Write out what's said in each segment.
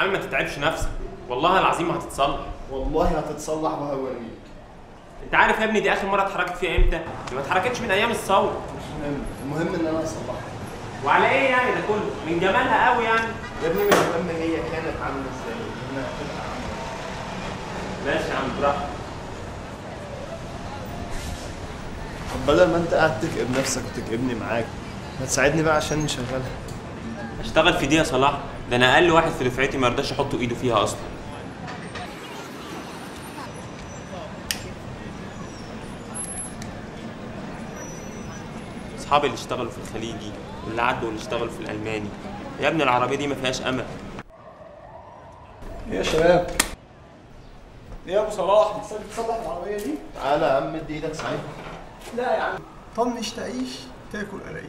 عم ما تتعبش نفسك والله العظيم هتتصلح والله هتتصلح وهوريك انت عارف يا ابني دي اخر مره اتحركت فيها امتى دي ما اتحركتش من ايام الثوره مش مهم المهم ان انا اصلحها وعلى ايه يعني ده كله من جمالها قوي يعني يا ابني مش مهم هي كانت عامله ازاي انها هتبقى عامله ماشي يا عم براحتك طب بدل ما انت قاعد تكئب نفسك وتكئبني معاك ما تساعدني بقى عشان نشغلها اشتغل في دي يا صلاح ده انا اقل واحد في دفعتي ما يرضاش يحط ايده فيها اصلا اصحابي اللي اشتغلوا في الخليجي واللي عدوا واللي اشتغلوا في الالماني يا ابني العربيه دي ما فيهاش امل ايه يا شباب ايه يا ابو صلاح لسه بتصلح العربيه دي تعالى يا عم ادي ايدك ساعدني لا يا عم طنش تعيش تاكل قرايش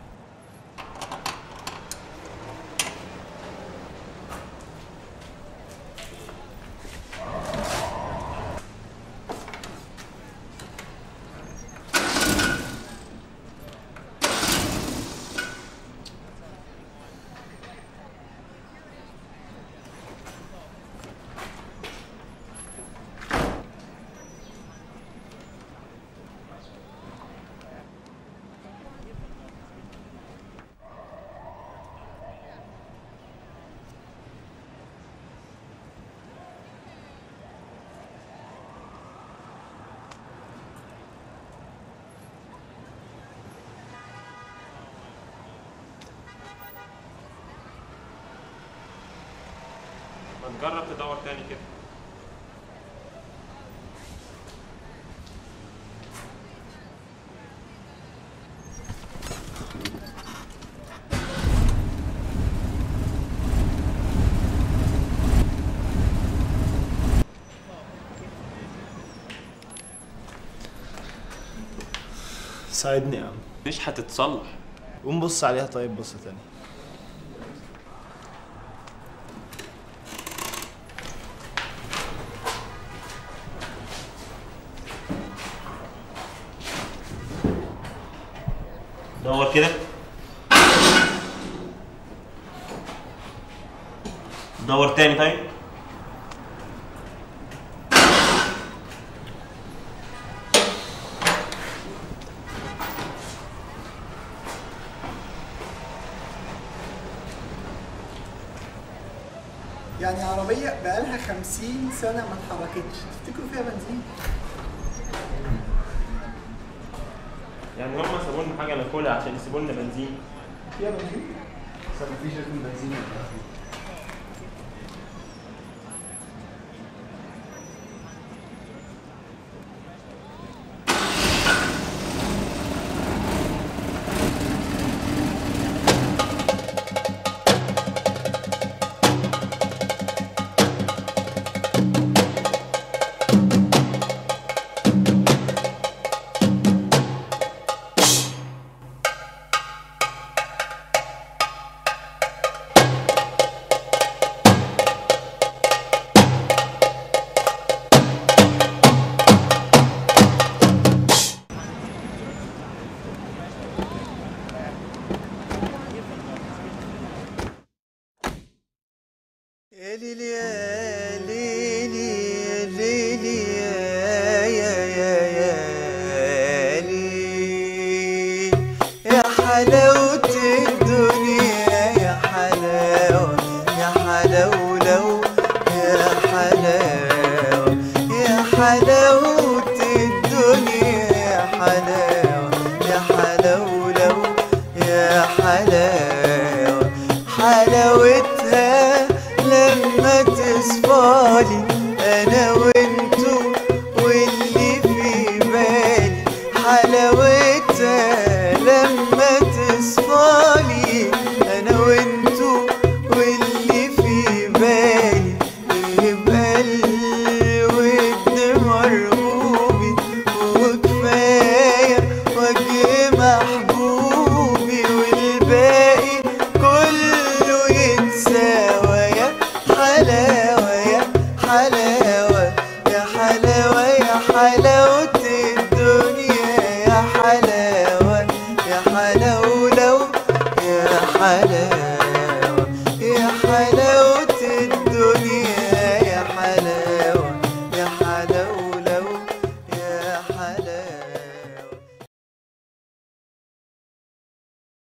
ما تجرب تدور تاني كده ساعدني يا عم مش هتتصلح قوم بص عليها طيب بص تاني دور كده دور تاني طيب يعني عربيه بقالها 50 سنه ما اتحركتش تفتكروا فيها بنزين يعني هم سابوا لنا حاجه ناكلها عشان يسيبوا لنا بنزين فيها بنزين بس مفيش لازم بنزين يا ليلي يا ليلي يا ليلي يا يا يا يا ليل يا حلاوة الدنيا يا حلاوة يا حلاولو يا حلاوة يا حلاوة الدنيا يا حلاوة يا حلاولو يا حلاوة حلاوتها لما تصفالي انا وانتو واللي في بالي حلاوتها لما تصفالي انا وانتو واللي في بالي يبقى الود مرغوبي وكفايه وجه محبوبي والباقي كله يتساوى يا حلاوة يا حلاوة يا حلاوة يا حلاوة الدنيا يا حلاوة يا حلاولو يا حلاوة يا حلاوة